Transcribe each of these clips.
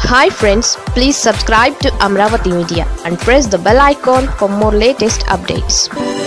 hi friends please subscribe to Amaravati media and press the bell icon for more latest updates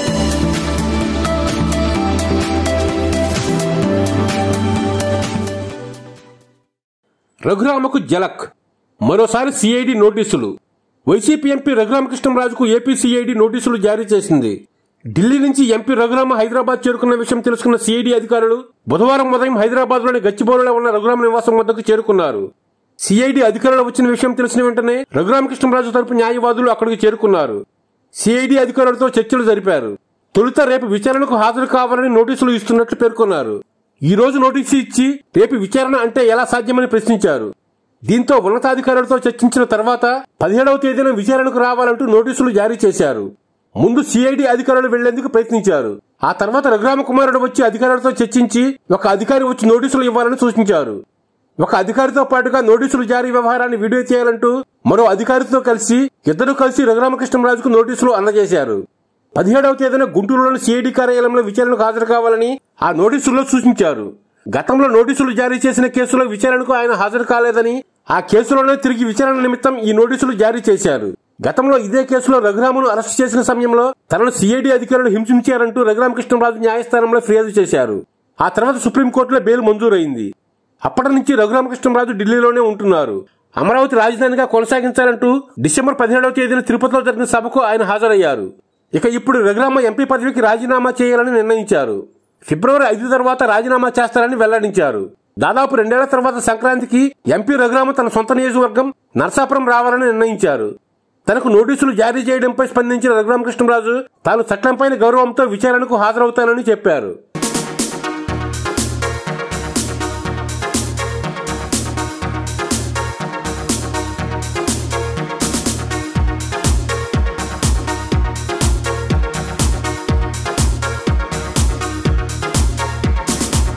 రఘురామకు జలక్ మరోసారి CID నోటీసులు YCP MP రఘురామకృష్ణంరాజుకు AP CID నోటీసులు జారీ చేసింది ఢిల్లీ నుంచి ఎంపీ రఘురామ హైదరాబాద్ చేరుకున్న విషయం తెలుసుకున్న సిఐడి అధికారులు బుధవారం ఉదయం హైదరాబాద్ లోని గచ్చిబౌలిలో ఉన్న రఘురామ నివాసం వద్దకు చేరుకున్నారు సిఐడి అధికారులు వచ్చిన విషయం తెలిసిన వెంటనే రఘురామకృష్ణంరాజు తరపు న్యాయవాదులు అక్కడికి చేరుకున్నారు సిఐడి అధికారులతో చర్చలు జరిపారు తొలుత రేపు విచారణకు హాజరు కావాలని నోటీసులు ఇస్తున్నట్లు పేర్కొన్నారు ఈ రోజు నోటీసు ఇచ్చి రేపు విచారణ అంటే ఎలా సాధ్యమని ప్రశ్నించారు దీంతో ఉన్నతాధికారులతో చర్చించిన తర్వాత పదిహేడవ తేదీన విచారణకు రావాలంటూ నోటీసులు జారీ చేశారు ముందు సిఐడి అధికారులు వెళ్లేందుకు ప్రయత్నించారు ఆ తర్వాత రఘురామ కుమారుడు వచ్చి అధికారులతో చర్చించి ఒక అధికారి వచ్చి నోటీసులు ఇవ్వాలని సూచించారు ఒక అధికారితో పాటుగా నోటీసులు జారీ వ్యవహారాన్ని వీడియో చేయాలంటూ మరో అధికారితో కలిసి ఇద్దరు కలిసి రఘురామకృష్ణరాజుకు నోటీసులు అందజేశారు పదిహేడవ తేదీన గుంటూరులోని సిఐడి కార్యాలయంలో విచారణకు హాజరు కావాలని ఆ నోటీసుల్లో సూచించారు గతంలో నోటీసులు జారీ చేసిన కేసులో విచారణకు ఆయన హాజరు కాలేదని ఆ కేసులోనే తిరిగి విచారణ నిమిత్తం ఈ నోటీసులు జారీ చేశారు గతంలో ఇదే కేసులో రఘురామును అరెస్ట్ చేసిన సమయంలో తనను సిఐడి అధికారులు హింసించారంటూ రఘురామకృష్ణరాజు న్యాయస్థానంలో ఫిర్యాదు చేశారు ఆ తర్వాత సుప్రీంకోర్టులో బెయిల్ మంజూరైంది అప్పటి నుంచి రఘురామకృష్ణరాజు ఢిల్లీలోనే ఉంటున్నారు అమరావతి రాజధానిగా కొనసాగించాలంటూ డిసెంబర్ పదిహేడవ తేదీన తిరుపతిలో జరిగిన సభకు ఆయన హాజరయ్యారు ఇక ఇప్పుడు రఘురామ ఎంపీ పదవికి రాజీనామా చేయాలని నిర్ణయించారు ఫిబ్రవరి ఐదు తర్వాత రాజీనామా చేస్తారని వెల్లడించారు దాదాపు రెండేళ్ల తర్వాత సంక్రాంతికి ఎంపీ రఘురామ తన సొంత నియోజకవర్గం నర్సాపురం రావాలని నిర్ణయించారు తనకు నోటీసులు జారీ చేయడంపై స్పందించిన రఘురామకృష్ణరాజు తాను చట్టంపైన గౌరవంతో విచారణకు హాజరవుతానని చెప్పారు